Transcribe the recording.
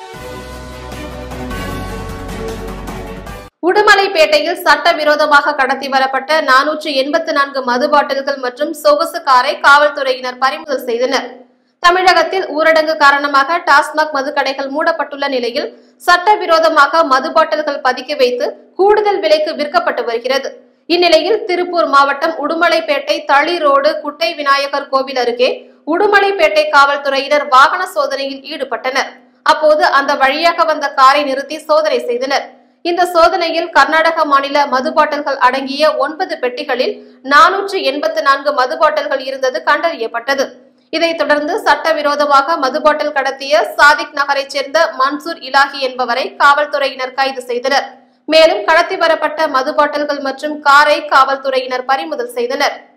உடுமலைப்பேட்டையில் சட்டவிரோதமாக கடத்தி வரப்பட்ட நானூற்று எண்பத்து நான்கு மது பாட்டில்கள் மற்றும் சொகுசு காரை காவல்துறையினர் பறிமுதல் செய்தனர் தமிழகத்தில் ஊரடங்கு காரணமாக டாஸ்மாக் மதுக்கடைகள் மூடப்பட்டுள்ள நிலையில் சட்டவிரோதமாக மது பாட்டில்கள் பதுக்கி வைத்து கூடுதல் விலைக்கு விற்கப்பட்டு வருகிறது இந்நிலையில் திருப்பூர் மாவட்டம் உடுமலைப்பேட்டை தளி ரோடு குட்டை விநாயகர் கோவில் அருகே உடுமலைப்பேட்டை காவல்துறையினர் வாகன சோதனையில் ஈடுபட்டனர் அப்போது அந்த வழியாக வந்த காரை நிறுத்தி சோதனை செய்தனர் இந்த சோதனையில் கர்நாடக மாநில மது பாட்டில்கள் அடங்கிய ஒன்பது பெட்டிகளில் நானூற்று எண்பத்து நான்கு மது பாட்டில்கள் இருந்தது கண்டறியப்பட்டது இதைத் தொடர்ந்து சட்டவிரோதமாக மது பாட்டில் கடத்திய சாதிக் நகரைச் சேர்ந்த மன்சூர் இலாஹி என்பவரை காவல்துறையினர் கைது செய்தனர் மேலும் கடத்தி வரப்பட்ட மது பாட்டில்கள் மற்றும் காரை காவல்துறையினர் பறிமுதல் செய்தனர்